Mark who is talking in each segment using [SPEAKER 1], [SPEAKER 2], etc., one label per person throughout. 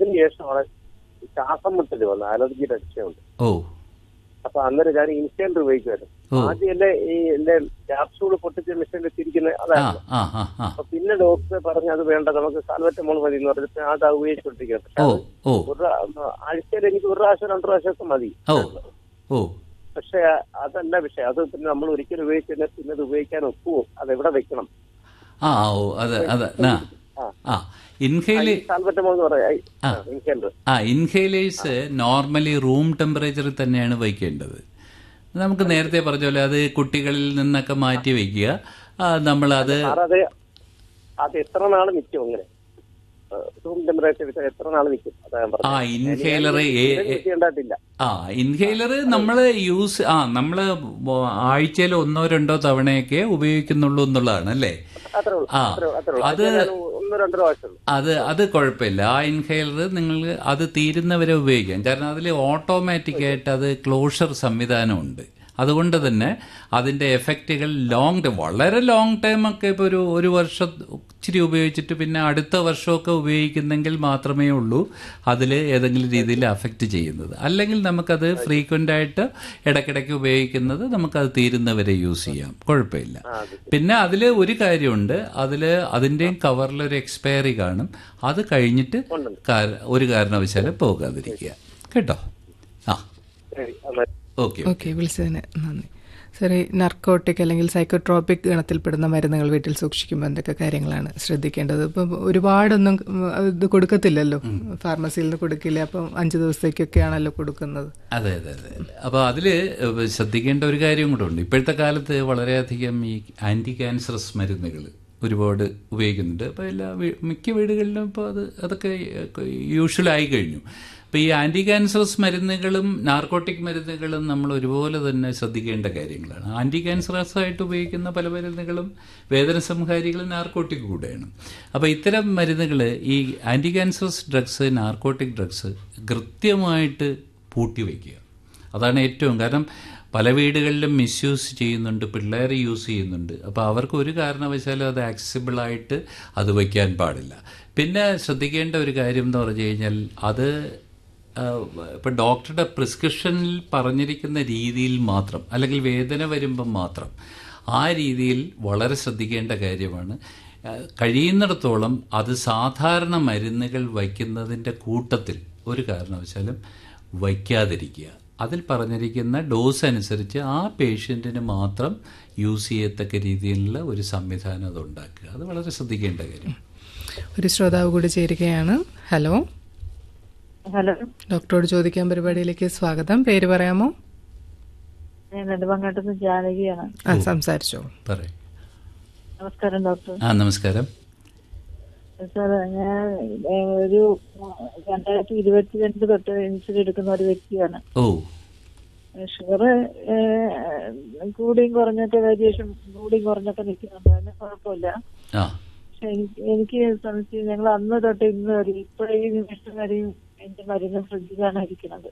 [SPEAKER 1] അതിന് ശേഷമാണ് ഈ ശ്വാസം മുട്ടല് വന്നത് അലർജിയുടെ വിഷയമുണ്ട്
[SPEAKER 2] ഓ
[SPEAKER 1] അപ്പൊ അന്നേരം ഞാൻ ഇൻസ്റ്റന്റ് ഉപയോഗിക്കുമായിരുന്നു
[SPEAKER 2] ഓ.
[SPEAKER 1] ആദ്യം എന്റെ ഈ എന്റെ ക്യാപ്സൂള് പൊട്ടിച്ച് മെഷീനിൽ തിരിക്കുന്നത്
[SPEAKER 2] ആ
[SPEAKER 1] അതായിരുന്നു
[SPEAKER 2] ആ ആ ആ
[SPEAKER 1] അപ്പൊ പിന്നെ ഡോക്ടർ പറഞ്ഞു അത് വേണ്ട നമുക്ക് സാൽവറ്റമോൾ മതി എന്ന് പറഞ്ഞിട്ട് അത് ഉപയോഗിച്ചുകൊണ്ടിരിക്കുന്നത് പക്ഷെ
[SPEAKER 2] ഓ
[SPEAKER 1] അത്
[SPEAKER 2] ഓ
[SPEAKER 1] ഒരു പ്രാ- ആഴ്ചയിൽ എനിക്ക് ഒരു പ്രാവശ്യം രണ്ടു പ്രാവശ്യമൊക്കെ മതി
[SPEAKER 2] ഓ ഓ
[SPEAKER 1] പക്ഷെ അതല്ല വിഷയം അത് പിന്നെ നമ്മൾ ഒരിക്കലും ഉപയോഗിച്ച് കഴിഞ്ഞാൽ പിന്നെ അത് ഉപയോഗിക്കാൻ ഒക്കുവോ അത് എവിടെ വെക്കണം
[SPEAKER 2] ആ ഓ അത് അത് ആ ആ ഇൻഹേലി
[SPEAKER 1] സാൽവറ്റമോൾ എന്ന് പറയാം
[SPEAKER 2] ആ.
[SPEAKER 1] എനിക്കുണ്ട്
[SPEAKER 2] ആ ഇൻഹേലേഴ്സ് നോർമലി റൂം ടെമ്പറേച്ചറിൽ തന്നെയാണ് വയ്ക്കേണ്ടത് നമുക്ക് നേരത്തെ പറഞ്ഞ പോലെ അത് കുട്ടികളിൽ നിന്നൊക്കെ മാറ്റി വയ്ക്കുക നമ്മൾ അത്
[SPEAKER 1] സാർ അത് അത് എത്ര നാള് നിൽക്കും അങ്ങനെ റൂം ടെമ്പറേച്ചർ എത്ര നാള് നിൽക്കും അതാ ഞാൻ
[SPEAKER 2] ആ
[SPEAKER 1] പറഞ്ഞത്
[SPEAKER 2] ഇൻഹേലർ
[SPEAKER 1] ചെയ്യേണ്ടതില്ല
[SPEAKER 2] ആ ഇൻഹേലർ നമ്മൾ യൂസ് ആ നമ്മൾ ആഴ്ചയിൽ ഒന്നോ രണ്ടോ തവണയൊക്കെ ഉപയോഗിക്കുന്നുള്ളൂ എന്നുള്ളതാണ് അല്ലേ
[SPEAKER 1] അത്രേ ഉള്ളൂ
[SPEAKER 2] ആ
[SPEAKER 1] അത്രേ അത്രേ ഉള്ളൂ
[SPEAKER 2] അത്
[SPEAKER 1] അത് ഞാൻ ഒന്നോ രണ്ടോ പ്രാവശ്യം
[SPEAKER 2] അത് അത് കുഴപ്പമില്ല ആ ഇൻഹേലർ നിങ്ങൾ അത് തീരുന്നവരെ ഉപയോഗിക്കാം കാരണം അതിൽ ഓട്ടോമാറ്റിക് ആയിട്ട് അത് ക്ലോഷർ സംവിധാനമുണ്ട് അതുകൊണ്ട് തന്നെ അതിന്റെ എഫക്റ്റുകൾ ലോങ് ടൈം വളരെ ലോങ് ടൈം ഒക്കെ ഇപ്പോൾ ഒരു ഒരു വർഷം ഇച്ചിരി ഉപയോഗിച്ചിട്ട് പിന്നെ അടുത്ത വർഷമൊക്കെ ഉപയോഗിക്കുന്നെങ്കിൽ മാത്രമേ ഉള്ളൂ അതിൽ ഏതെങ്കിലും രീതിയിൽ അഫക്റ്റ് ചെയ്യുന്നത് അല്ലെങ്കിൽ നമുക്കത് ഫ്രീക്വൻ്റ് ആയിട്ട് ഇടയ്ക്കിടയ്ക്ക് ഉപയോഗിക്കുന്നത് നമുക്കത് തീരുന്നവരെ യൂസ് ചെയ്യാം കുഴപ്പമില്ല പിന്നെ അതിൽ ഒരു കാര്യമുണ്ട് അതിൽ അതിൻ്റെയും കവറിൽ ഒരു എക്സ്പയറി കാണും അത് കഴിഞ്ഞിട്ട് കാര- ഒരു കാരണവശാലും പോകാതിരിക്കുക കേട്ടോ ആ
[SPEAKER 1] ശരി എന്നാ
[SPEAKER 2] ഓക്കെ
[SPEAKER 3] ഓക്കെ വിളിച്ചതിന് നന്ദി സാറേ നർക്കോട്ടിക് അല്ലെങ്കിൽ സൈക്കോട്രോപിക് ഗണത്തിൽപ്പെടുന്ന മരുന്നുകൾ വീട്ടിൽ സൂക്ഷിക്കുമ്പോൾ എന്തൊക്കെ കാര്യങ്ങളാണ് ശ്രദ്ധിക്കേണ്ടത് ഇപ്പം ഒരുപാടൊന്നും ഉം, ഇത് കൊടുക്കത്തില്ലല്ലോ ഫാർമസിയിൽ നിന്ന് കൊടുക്കില്ല അപ്പം അഞ്ച് ദിവസത്തേക്കൊക്കെയാണല്ലോ കൊടുക്കുന്നത്
[SPEAKER 2] അതെ അതെ അതെ അപ്പോൾ അതിൽ ശ്രദ്ധിക്കേണ്ട ഒരു കാര്യം കൂടെ ഉണ്ട് ഇപ്പോഴത്തെ കാലത്ത് വളരെയധികം ഈ ആൻറ്റി ക്യാൻസറസ് മരുന്നുകൾ ഒരുപാട് ഉപയോഗിക്കുന്നുണ്ട് അപ്പോൾ എല്ലാ വീ- മിക്ക വീടുകളിലും ഇപ്പോൾ അത് അതൊക്കെ യൂഷ്വലായി കഴിഞ്ഞു അപ്പോൾ ഈ ആൻറ്റി ക്യാൻസറസ് മരുന്നുകളും നാർക്കോട്ടിക് മരുന്നുകളും നമ്മൾ ഒരുപോലെ തന്നെ ശ്രദ്ധിക്കേണ്ട കാര്യങ്ങളാണ് ആൻറ്റി ക്യാൻസറസ് ആയിട്ട് ഉപയോഗിക്കുന്ന പല മരുന്നുകളും വേദന സംഹാരികളും നാർക്കോട്ടിക് കൂടെയാണ് അപ്പോൾ ഇത്തരം മരുന്നുകൾ ഈ anti cancerous drugs narcotic drugs കൃത്യമായിട്ട് പൂട്ടി വയ്ക്കുക അതാണ് ഏറ്റവും കാരണം പല വീടുകളിലും മിസ്യൂസ് ചെയ്യുന്നുണ്ട് പിള്ളേർ യൂസ് ചെയ്യുന്നുണ്ട് അപ്പോൾ അവർക്ക് ഒരു കാരണവശാലും അത് ആക്സസിബിളായിട്ട് അത് വയ്ക്കാൻ പാടില്ല പിന്നെ ശ്രദ്ധിക്കേണ്ട ഒരു കാര്യം എന്ന് പറഞ്ഞു കഴിഞ്ഞാൽ അത് ഇപ്പം ഡോക്ടറുടെ പ്രിസ്ക്രിപ്ഷനിൽ പറഞ്ഞിരിക്കുന്ന രീതിയിൽ മാത്രം അല്ലെങ്കിൽ വേദന വരുമ്പം മാത്രം ആ രീതിയിൽ വളരെ ശ്രദ്ധിക്കേണ്ട കാര്യമാണ് ആ, കഴിയുന്നിടത്തോളം അത് സാധാരണ മരുന്നുകൾ വയ്ക്കുന്നതിൻ്റെ കൂട്ടത്തിൽ ഒരു കാരണവശാലും വയ്ക്കാതിരിക്കുക അതിൽ പറഞ്ഞിരിക്കുന്ന ഡോസ് അനുസരിച്ച് ആ പേഷ്യൻറ്റിന് മാത്രം യൂസ് ചെയ്യത്തക്ക രീതിയിലുള്ള ഒരു സംവിധാനം അത് ഉണ്ടാക്കുക അത് വളരെ ശ്രദ്ധിക്കേണ്ട കാര്യം
[SPEAKER 3] ഒരു ശ്രോതാവ് കൂടി ചേരുകയാണ് ഹലോ
[SPEAKER 4] ഹലോ
[SPEAKER 3] ഡോക്ടറോട് ചോദിക്കാൻ പരിപാടിയിലേക്ക് സ്വാഗതം പേര് പറയാമോ
[SPEAKER 4] ഞാൻ നെടുമങ്ങാട്ടുനിന്ന് ജാനകിയാണ്
[SPEAKER 3] ആ സംസാരിച്ചോളൂ
[SPEAKER 2] പറയും
[SPEAKER 4] നമസ്കാരം ഡോക്ടർ
[SPEAKER 2] ആ നമസ്കാരം
[SPEAKER 4] സാർ ഞാൻ ഏ, ഒരു രണ്ടായിരത്തി ഇരുപത്തിരണ്ട് തൊട്ട് ഇൻസുലിൻ എടുക്കുന്ന ഒരു വ്യക്തിയാണ്
[SPEAKER 2] ഓ
[SPEAKER 4] ഷുഗർ കൂടിയും കുറഞ്ഞൊക്കെ വേരിയേഷൻ കൂടിയും കുറഞ്ഞൊക്കെ നിൽക്കുന്നുണ്ട് അതിന് കുഴപ്പമില്ല
[SPEAKER 2] ആ
[SPEAKER 4] പക്ഷെ എനിക്ക് എനിക്ക് സംശയം ഞങ്ങൾ അന്ന് തൊട്ട് ഇന്ന് വരെ ഇപ്പോഴേ ഈ നിമിഷം വരെയും എന്റെ മരുന്ന് ഫ്രിഡ്ജിലാണ് ഇരിക്കുന്നത്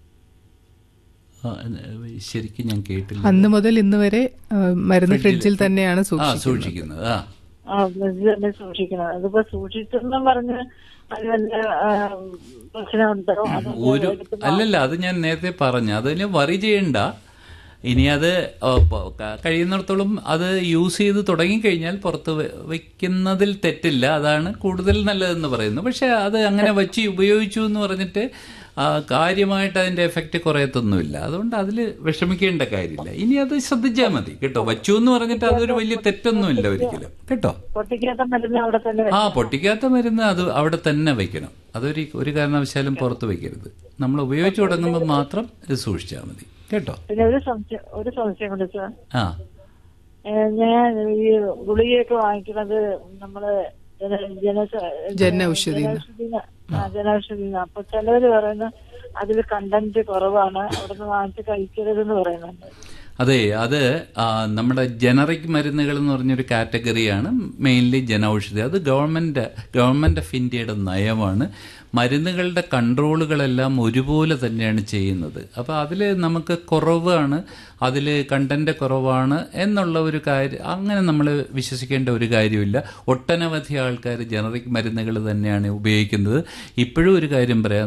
[SPEAKER 2] ആ, ശരിക്കും ഞാൻ കേട്ടില്ല
[SPEAKER 3] അന്ന് മുതൽ ഇന്ന് വരെ ആ, മരുന്ന് ഫ്രിഡ്ജിൽ തന്നെയാണ്
[SPEAKER 2] ആ
[SPEAKER 3] സൂക്ഷിക്കുന്നത്
[SPEAKER 2] സൂക്ഷിക്കുന്നത് ആ
[SPEAKER 4] ആ ഫ്രിഡ്ജിൽ തന്നെ സൂക്ഷിക്കണം അതിപ്പോ സൂക്ഷിച്ചെന്നും പറഞ്ഞ് അത് വല്ല ആ, പ്രശ്നമുണ്ടോ അതോ
[SPEAKER 2] ഒരു അല്ലല്ല അത് ഞാൻ നേരത്തെ പറഞ്ഞു അതിന് വറി ചെയ്യണ്ട ഇനി അത് ആ, പ- ക- കഴിയുന്നിടത്തോളം അത് യൂസ് ചെയ്ത് തുടങ്ങിക്കഴിഞ്ഞാൽ പുറത്ത് വെ- വെക്കുന്നതിൽ തെറ്റില്ല അതാണ് കൂടുതൽ നല്ലതെന്ന് പറയുന്നു പക്ഷെ അത് അങ്ങനെ വച്ച് ഉപയോഗിച്ചു എന്ന് പറഞ്ഞിട്ട് ആ, കാര്യമായിട്ട് അതിന്റെ എഫക്റ്റ് കുറയത്തൊന്നുമില്ല അതുകൊണ്ട് അതിൽ വിഷമിക്കേണ്ട കാര്യമില്ല ഇനി അത് ശ്രദ്ധിച്ചാൽ മതി കേട്ടോ വച്ചു എന്ന് പറഞ്ഞിട്ട് അതൊരു വലിയ തെറ്റൊന്നുമില്ല ഒരിക്കലും കേട്ടോ
[SPEAKER 4] പൊട്ടിക്കാത്ത മരുന്ന് അവിടെ തന്നെ
[SPEAKER 2] ആ പൊട്ടിക്കാത്ത മരുന്ന് അത് അവിടെ തന്നെ വെക്കണം അതൊരു ഒരു കാരണവശാലും പുറത്ത് വെക്കരുത് നമ്മൾ ഉപയോഗിച്ച് തുടങ്ങുമ്പോൾ മാത്രം ഇത് സൂക്ഷിച്ചാൽ മതി കേട്ടോ
[SPEAKER 4] പിന്നെ ഒരു സംശയം ഒരു സംശയം കൂടി സാർ
[SPEAKER 2] ആ
[SPEAKER 4] ഏ, ഞാൻ ഈ ഗുളികയൊക്കെ വാങ്ങിക്കുന്നത് നമ്മള് ജന- ജനസ-
[SPEAKER 3] ജനൗഷധിന്ന്.
[SPEAKER 4] ജനൗഷധിന്ന് ആ, ജനൗഷധിന്ന് അപ്പൊ ചിലവര് പറയുന്ന അതിൽ കണ്ടന്റ് കുറവാണ് അവിടുന്ന് വാങ്ങിച്ച് കഴിക്കരുതെന്ന് പറയുന്നുണ്ട്
[SPEAKER 2] അതെ അത് ആ, നമ്മുടെ ജനറിക് മരുന്നുകൾ എന്ന് പറഞ്ഞൊരു കാറ്റഗറിയാണ് മെയിൻലി ജനൌഷധി അത് ഗവൺമെന്റ് ഗവൺമെന്റ് ഓഫ് ഇന്ത്യയുടെ നയമാണ് മരുന്നുകളുടെ കൺട്രോളുകളെല്ലാം ഒരുപോലെ തന്നെയാണ് ചെയ്യുന്നത് അപ്പോൾ അതിൽ നമുക്ക് കുറവാണ് അതിൽ കണ്ടന്റ് കുറവാണ് എന്നുള്ള ഒരു കാര്യം അങ്ങനെ നമ്മൾ വിശ്വസിക്കേണ്ട ഒരു കാര്യമില്ല ഒട്ടനവധി ആൾക്കാർ ജനറിക് മരുന്നുകൾ തന്നെയാണ് ഉപയോഗിക്കുന്നത് ഇപ്പോഴും ഒരു കാര്യം പറയാം